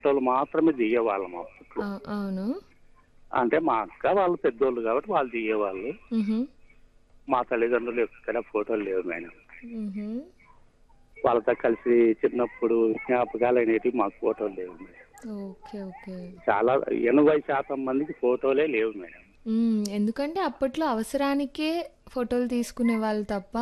ఫోటోలు మాత్రమే దిగేవాళ్ళం అప్పట్లో ఆ, అవును అంటే మా అక్క వాళ్ళు పెద్దోళ్ళు కాబట్టి వాళ్ళు దిగేవాళ్ళు మ్హూ. మా తల్లిదండ్రులు ఎక్కడ ఫోటోలు లేవు మేడం మ్హూ. వాళ్ళతో కలిసి చిన్నప్పుడు జ్ఞాపకాలు అనేటివి మాకు ఫోటోలు లేవు మేడం ఓకే ఓకే చాలా ఎనభై శాతం మందికి ఫోటోలే లేవు మేడం మ్మ్. ఎందుకంటే అప్పట్లో అవసరానికే ఫోటోలు తీసుకునే వాళ్ళు తప్ప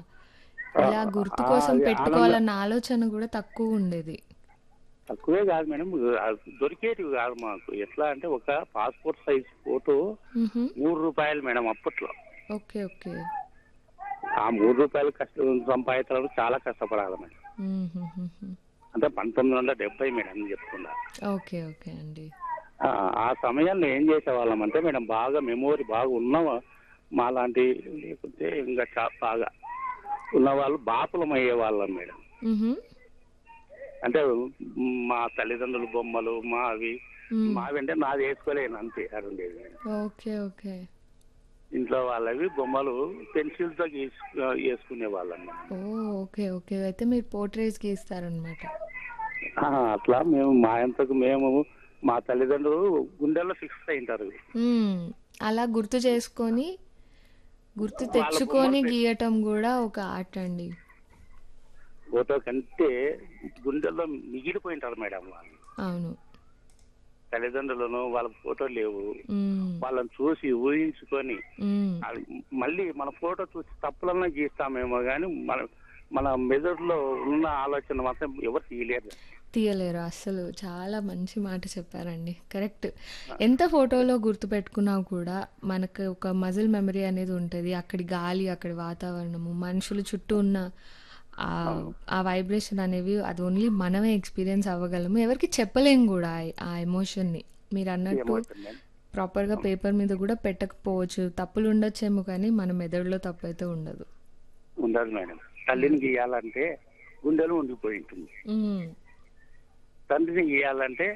ఇలా గుర్తు ఆ, కోసం అది పెట్టుకోవాలన్న ఆలోచన కూడా తక్కువ ఉండేది తక్కువే కాదు మేడం అది దొరికేటివి కాదు మాకు ఎట్లా అంటే ఒక పాస్పోర్ట్ సైజ్ ఫోటో మ్హూ. మూడు రూపాయలు మేడం అప్పట్లో ఓకే ఓకే ఆ మూడు రూపాయలు కష్టం సంపాదించడానికి చాలా కష్టపడాలి మేడం మ్హూ. అంటే పంతొమ్మిది వందల డెబ్బై మేడం చెప్తున్నా ఓకే ఓకే అండి ఆ, ఆ సమయంలో ఏం చేసేవాళ్ళం అంటే మేడం బాగా మెమోరీ బాగా ఉన్న మా లాంటి లేకపోతే ఇంకా చా- బాగా ఉన్న వాళ్ళు బాపులం అయ్యేవాళ్ళం మేడం మ్హూ. అంటే మా తల్లిదండ్రుల బొమ్మలు మావి మ్మ్. మావి అంటే నాది వేసుకోలేను అంతే అది ఉండేది మేడం ఓకే ఓకే ఇంట్లో వాళ్ళవి బొమ్మలు పెన్సిల్ తో గీసు వేసుకునే వాళ్ళం మేడం. ఓ ఓకే ఓకే అయితే మీరు పోర్ట్రేట్స్ గీస్తారనమాట ఆ, అట్లా మేము మా అంతకు మేము మా తల్లిదండ్రులు గుండెల్లో ఫిక్స్ అయింటారు మ్మ్. అలా గుర్తు చేసుకొని గుర్తు వాళ్ళ తెచ్చుకొని బొమ్మలు గీయటం కూడా ఒక ఆర్ట్ అండి ఫోటో కంటే గుండెల్లో మిగిలిపోయింటారు మేడం వాళ్ళు అవును తల్లిదండ్రులను వాళ్ళ ఫోటో లేవు మ్మ్. వాళ్ళని చూసి ఊహించుకొని మ్మ్. అది మళ్ళీ మన ఫోటో చూసి తప్పులన్నా గీస్తామేమో కానీ మన మన మెదడులో ఉన్న ఆలోచన మాత్రం ఎవరు తీయలేరు తీయలేరు అస్సలు చాలా మంచి మాట చెప్పారండి కరెక్ట్ ఎంత ఫోటోలో గుర్తు పెట్టుకున్నా కూడా మనకు ఒక మజిల్ మెమరీ అనేది ఉంటుంది అక్కడి గాలి అక్కడి వాతావరణము మనుషులు చుట్టూ ఉన్న ఆ- ఆ వైబ్రేషన్ అనేవి అది ఓన్లీ మనమే ఎక్స్పీరియన్స్ అవ్వగలము ఎవరికి చెప్పలేం కూడా ఆ- ఆ ఎమోషన్ని మీరు అన్నట్టు ఏమవుతుంది మేడం? ప్రాపర్గా పేపర్ మీద కూడా పెట్టకపోవచ్చు తప్పులు ఉండొచ్చేమో కానీ మన మెదడులో తప్పు అయితే ఉండదు ఉండదు మేడం తల్లిని గీయాలంటే గుండెలు ఉండిపోయి ఉంటుంది మ్మ్. తండ్రిని గీయాలంటే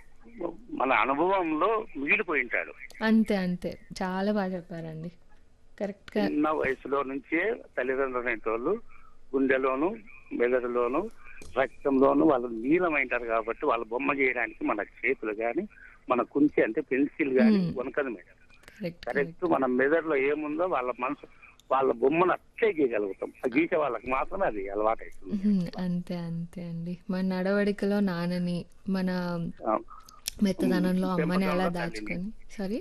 మన అనుభవంలో మిగిలిపోయి ఉంటాడు అంతే అంతే చాలా బాగా చెప్పారండి కరెక్ట్గా చిన్న వయసులో నుంచే తల్లిదండ్రులు అనేటోళ్ళు గుండెలోను మెదడులోను రక్తంలోను వాళ్ళు నీలమైంటారు కాబట్టి వాళ్ళ బొమ్మ చేయడానికి మన చేతులు కానీ మన కుంచి అంటే పెన్సిల్ కానీ Hmm. వనకదు మేడం కరెక్ట్ కరెక్ట్ మన మెదడులో ఏముందో వాళ్ళ మనసు వాళ్ళ బొమ్మను అట్లే గీయగలుగుతాం ఆ గీసే వాళ్ళకి మాత్రమే అది అలవాటు అవుతుంది మ్మ్. అంతే అంతే అండి మన నడవడికలో నాన్నని మన ఆ, మెత్తదనంలో అమ్మని అలా పెంపకంలో తల్లిని. దాచుకొని సారీ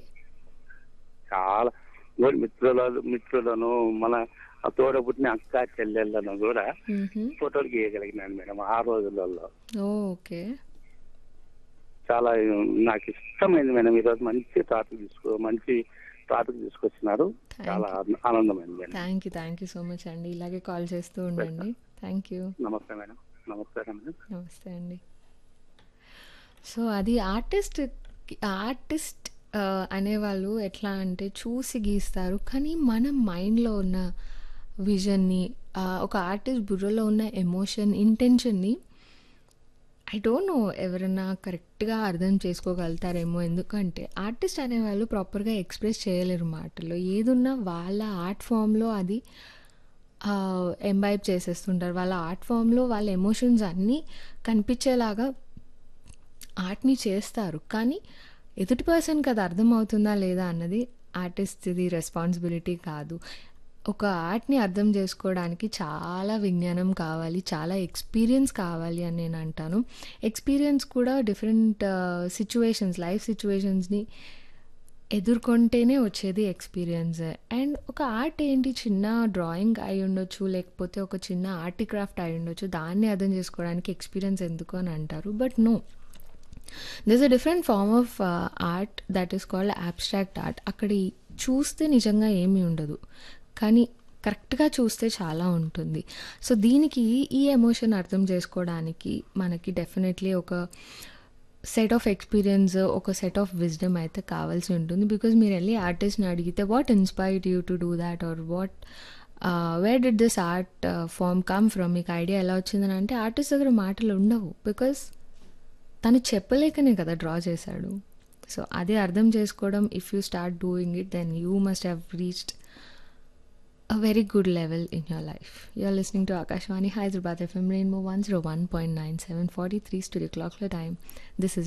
చాలా ఓ మిత్రుల మిత్రులను మన ఆ తోడ పుట్టిన అక్క చెల్లెళ్ళను కూడా ఫోటోలు గీయగలిగినాను మేడం ఆ రోజులలో ఓకే చాలా నాకు ఇష్టమైంది మేడం ఈరోజు మంచి టాపిక్ తీసుకో మంచి టాపిక్ తీసుకొచ్చినారు చాలా ఆనంద- ఆనందమైంది madam thank you thank you so much అండి ఇలాగే కాల్ చేస్తూ ఉండండి థ్యాంక్ యూ నమస్తే మేడం నమస్కారం మేడం నమస్తే అండి సో అది ఆర్టిస్ట్ ఆర్టిస్ట్ ఆ, అనేవాళ్ళు ఎట్లా అంటే చూసి గీస్తారు కానీ మన మైండ్లో ఉన్న విజన్ని ఆ, ఒక ఆర్టిస్ట్ బుర్రలో ఉన్న ఎమోషన్ ఇంటెన్షన్ని ఐ డోంట్ నో ఎవరైనా కరెక్ట్గా అర్థం చేసుకోగలుగుతారేమో ఎందుకంటే ఆర్టిస్ట్ అనేవాళ్ళు ప్రాపర్గా ఎక్స్ప్రెస్ చేయలేరు మాటల్లో ఏదున్నా వాళ్ళ ఆర్ట్ ఫామ్లో అది ఎంబైబ్ చేసేస్తుంటారు వాళ్ళ ఆర్ట్ ఫామ్లో వాళ్ళ ఎమోషన్స్ అన్నీ కనిపించేలాగా ఆర్ట్ని చేస్తారు కానీ ఎదుటి పర్సన్కి అది అర్థమవుతుందా లేదా అన్నది ఆర్టిస్ట్ది రెస్పాన్సిబిలిటీ కాదు ఒక ఆర్ట్ని అర్థం చేసుకోవడానికి చాలా విజ్ఞానం కావాలి చాలా ఎక్స్పీరియన్స్ కావాలి అని నేను అంటాను ఎక్స్పీరియన్స్ కూడా డిఫరెంట్ సిచ్యువేషన్స్ లైఫ్ సిచ్యువేషన్స్ని ఎదుర్కొంటేనే వచ్చేది ఎక్స్పీరియన్స్ అండ్ ఒక ఆర్ట్ ఏంటి చిన్న డ్రాయింగ్ అయి ఉండొచ్చు లేకపోతే ఒక చిన్న ఆర్ట్ క్రాఫ్ట్ అయి ఉండొచ్చు దాన్ని అర్థం చేసుకోవడానికి ఎక్స్పీరియన్స్ ఎందుకు అని అంటారు but no this uh different form of art that is called abstract art అక్కడ ఈ- చూస్తే నిజంగా ఏమీ ఉండదు కానీ కరెక్ట్గా చూస్తే చాలా ఉంటుంది సో దీనికి ఈ ఎమోషన్ అర్థం చేసుకోవడానికి మనకి డెఫినెట్లీ ఒక సెట్ ఆఫ్ ఎక్స్పీరియన్స్ ఒక సెట్ ఆఫ్ విజ్డమ్ అయితే కావాల్సి ఉంటుంది బికాజ్ మీరు వెళ్ళి ఆర్టిస్ట్ని అడిగితే what inspired you to do that or what where did this art form come from మీకు ఐడియా ఎలా వచ్చిందని అంటే ఆర్టిస్ట్ దగ్గర మాటలు ఉండవు బికాస్ తను చెప్పలేకనే కదా డ్రా చేశాడు సో అది అర్థం చేసుకోవడం if you start doing it then you must have reached a very good level in your life. You're listening to Akashwani Hyderabad FM Rainbow 101.97 43 studio clock time. This is